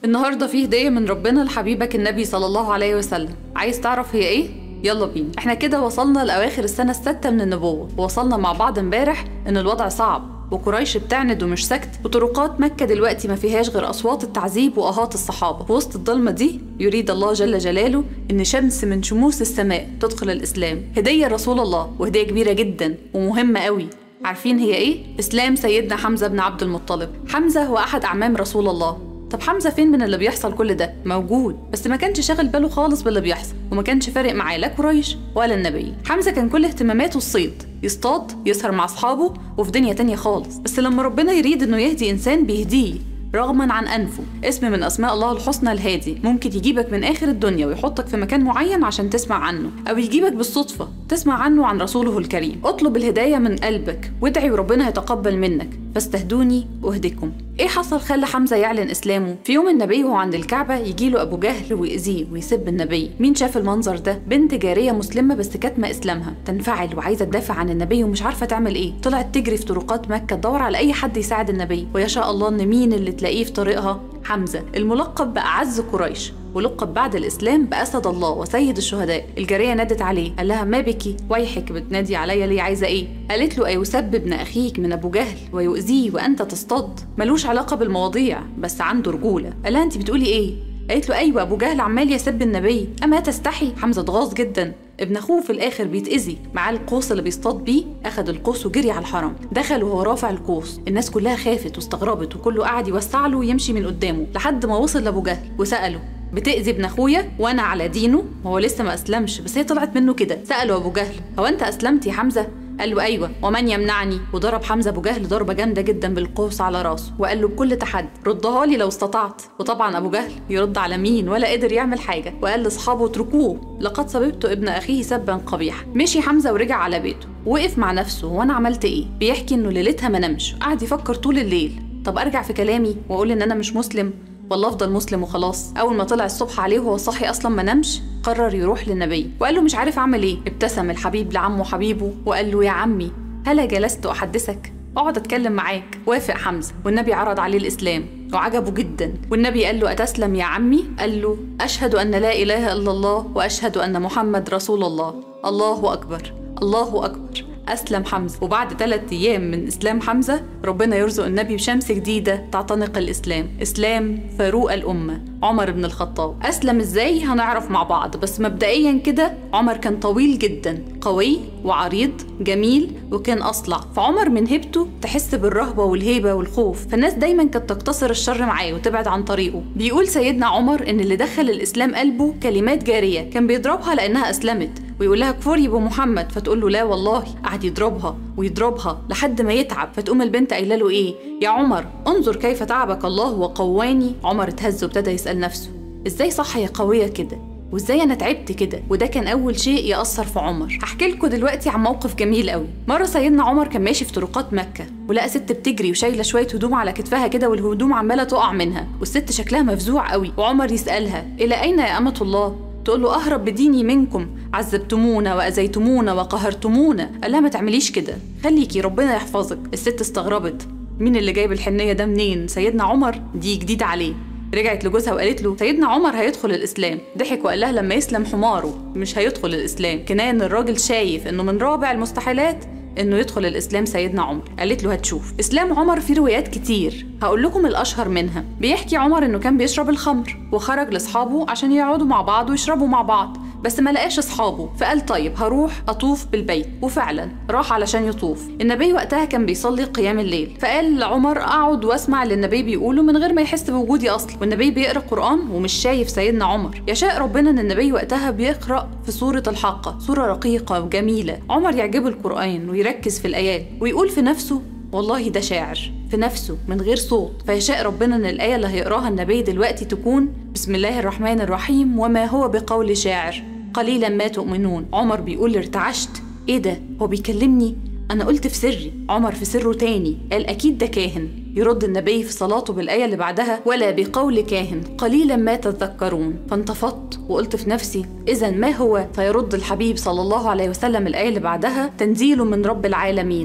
النهارده في هديه من ربنا لحبيبك النبي صلى الله عليه وسلم عايز تعرف هي ايه يلا بينا احنا كده وصلنا لاواخر السنه السادسه من النبوه ووصلنا مع بعض امبارح ان الوضع صعب وقريش بتعند ومش سكت وطرقات مكة دلوقتي ما فيهاش غير أصوات التعذيب وآهات الصحابة في وسط الضلمة دي يريد الله جل جلاله إن شمس من شموس السماء تدخل الإسلام هدية رسول الله وهدية كبيرة جدا ومهمة قوي عارفين هي ايه؟ إسلام سيدنا حمزة بن عبد المطلب حمزة هو أحد أعمام رسول الله طب حمزة فين من اللي بيحصل كل ده؟ موجود بس ما كانش شاغل باله خالص باللي بيحصل وما كانش فارق معاه لا قريش ولا النبي حمزة كان كل اهتماماته الصيد يصطاد يسهر مع أصحابه وفي دنيا تانية خالص بس لما ربنا يريد إنه يهدي إنسان بيهديه رغما عن أنفه اسم من أسماء الله الحسنى الهادي ممكن يجيبك من آخر الدنيا ويحطك في مكان معين عشان تسمع عنه أو يجيبك بالصدفة تسمع عنه عن رسوله الكريم اطلب الهداية من قلبك وادعي وربنا هيتقبل منك فاستهدوني أهدكم ايه حصل خلى حمزة يعلن اسلامه في يوم النبي وهو عند الكعبة يجيله ابو جهل ويأذيه ويسب النبي مين شاف المنظر ده بنت جارية مسلمة بس كاتمة اسلامها تنفعل وعايزة تدافع عن النبي ومش عارفة تعمل ايه طلعت تجري في طرقات مكة تدور على اي حد يساعد النبي ويشاء الله ان مين اللي تلاقيه في طريقها حمزة الملقب بأعز قريش ولقب بعد الإسلام بأسد الله وسيد الشهداء الجارية نادت عليه قال لها ما بك ويحك بتنادي عليا ليه عايزة إيه قالت له أيسب ابن أخيك من أبو جهل ويؤذيه وأنت تصطاد ملوش علاقة بالمواضيع بس عنده رجولة قال لها أنت بتقولي إيه قالت له أيوة أبو جهل عمال يسب النبي أما تستحي حمزة اتغاظ جدا ابن اخوه في الاخر بيتاذي معاه القوس اللي بيصطاد بيه اخد القوس وجري على الحرم دخل وهو رافع القوس الناس كلها خافت واستغربت وكله قعد يوسع له ويمشي من قدامه لحد ما وصل لابو جهل وساله بتأذي ابن اخويا وانا على دينه وهو لسه ما اسلمش بس هي طلعت منه كده سأله ابو جهل هو انت اسلمت يا حمزه قال له ايوه ومن يمنعني وضرب حمزه ابو جهل ضربه جامده جدا بالقوس على راسه وقال له بكل تحدي ردها لي لو استطعت وطبعا ابو جهل يرد على مين ولا قدر يعمل حاجه وقال لاصحابه اتركوه لقد سببت ابن اخيه سبا قبيحا مشي حمزه ورجع على بيته وقف مع نفسه وانا عملت ايه بيحكي انه ليلتها ما نامش قعد يفكر طول الليل طب ارجع في كلامي واقول ان انا مش مسلم ولا افضل مسلم وخلاص اول ما طلع الصبح عليه وهو صاحي اصلا ما نامش قرر يروح للنبي وقال له مش عارف اعمل ايه ابتسم الحبيب لعمه حبيبه وقال له يا عمي هلا جلست احدثك اقعد اتكلم معاك وافق حمزه والنبي عرض عليه الاسلام وعجبه جدا والنبي قال له اتسلم يا عمي قال له اشهد ان لا اله الا الله واشهد ان محمد رسول الله الله اكبر الله اكبر أسلم حمزة وبعد ثلاثة أيام من إسلام حمزة ربنا يرزق النبي بشمس جديدة تعتنق الإسلام إسلام فاروق الأمة عمر بن الخطاب أسلم إزاي هنعرف مع بعض بس مبدئيا كده عمر كان طويل جدا قوي وعريض جميل وكان أصلع فعمر من هيبته تحس بالرهبة والهيبة والخوف فالناس دايما كانت تقتصر الشر معاه وتبعد عن طريقه بيقول سيدنا عمر إن اللي دخل الإسلام قلبه كلمات جارية كان بيضربها لأنها أسلمت ويقول لها كفري بمحمد فتقول له لا والله قعد يضربها ويضربها لحد ما يتعب فتقوم البنت قايله له ايه يا عمر انظر كيف تعبك الله وقواني عمر اتهز وابتدى يسال نفسه ازاي صح يا قويه كده وازاي انا تعبت كده وده كان اول شيء ياثر في عمر هحكي لكم دلوقتي عن موقف جميل قوي مره سيدنا عمر كان ماشي في طرقات مكه ولقى ست بتجري وشايله شويه هدوم على كتفها كده والهدوم عماله تقع منها والست شكلها مفزوع قوي وعمر يسالها الى اين يا امه الله تقول له اهرب بديني منكم عذبتمونا واذيتمونا وقهرتمونا قال لها ما تعمليش كده خليكي ربنا يحفظك الست استغربت مين اللي جايب الحنيه ده منين سيدنا عمر دي جديده عليه رجعت لجوزها وقالت له سيدنا عمر هيدخل الاسلام ضحك وقال لها لما يسلم حماره مش هيدخل الاسلام كنايه ان الراجل شايف انه من رابع المستحيلات انه يدخل الاسلام سيدنا عمر قالت له هتشوف اسلام عمر فيه روايات كتير هقول لكم الاشهر منها بيحكي عمر انه كان بيشرب الخمر وخرج لاصحابه عشان يقعدوا مع بعض ويشربوا مع بعض بس ما لقاش اصحابه فقال طيب هروح اطوف بالبيت وفعلا راح علشان يطوف النبي وقتها كان بيصلي قيام الليل فقال لعمر اقعد واسمع اللي النبي بيقوله من غير ما يحس بوجودي اصلا والنبي بيقرا قران ومش شايف سيدنا عمر يشاء ربنا ان النبي وقتها بيقرا في سوره الحاقه سوره رقيقه وجميله عمر يعجبه القران ويركز في الايات ويقول في نفسه والله ده شاعر في نفسه من غير صوت فيشاء ربنا ان الايه اللي هيقراها النبي دلوقتي تكون بسم الله الرحمن الرحيم وما هو بقول شاعر قليلا ما تؤمنون عمر بيقول ارتعشت ايه ده هو بيكلمني انا قلت في سري عمر في سره تاني قال اكيد ده كاهن يرد النبي في صلاته بالآية اللي بعدها ولا بقول كاهن قليلا ما تذكرون فانتفضت وقلت في نفسي إذا ما هو فيرد الحبيب صلى الله عليه وسلم الآية اللي بعدها تنزيل من رب العالمين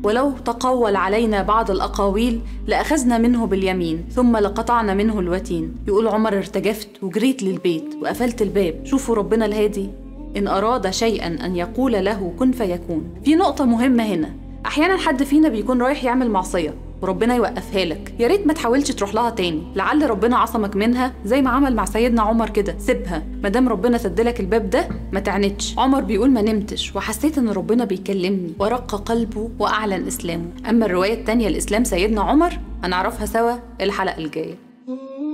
ولو تقول علينا بعض الأقاويل لأخذنا منه باليمين ثم لقطعنا منه الوتين يقول عمر ارتجفت وجريت للبيت وقفلت الباب شوفوا ربنا الهادي إن أراد شيئا أن يقول له كن فيكون في نقطة مهمة هنا أحيانا حد فينا بيكون رايح يعمل معصية وربنا يوقفها لك يا ريت ما تحاولش تروح لها تاني لعل ربنا عصمك منها زي ما عمل مع سيدنا عمر كده سيبها ما دام ربنا سدلك الباب ده ما تعنتش عمر بيقول ما نمتش وحسيت ان ربنا بيكلمني ورق قلبه واعلن اسلامه اما الروايه التانيه لاسلام سيدنا عمر هنعرفها سوا الحلقه الجايه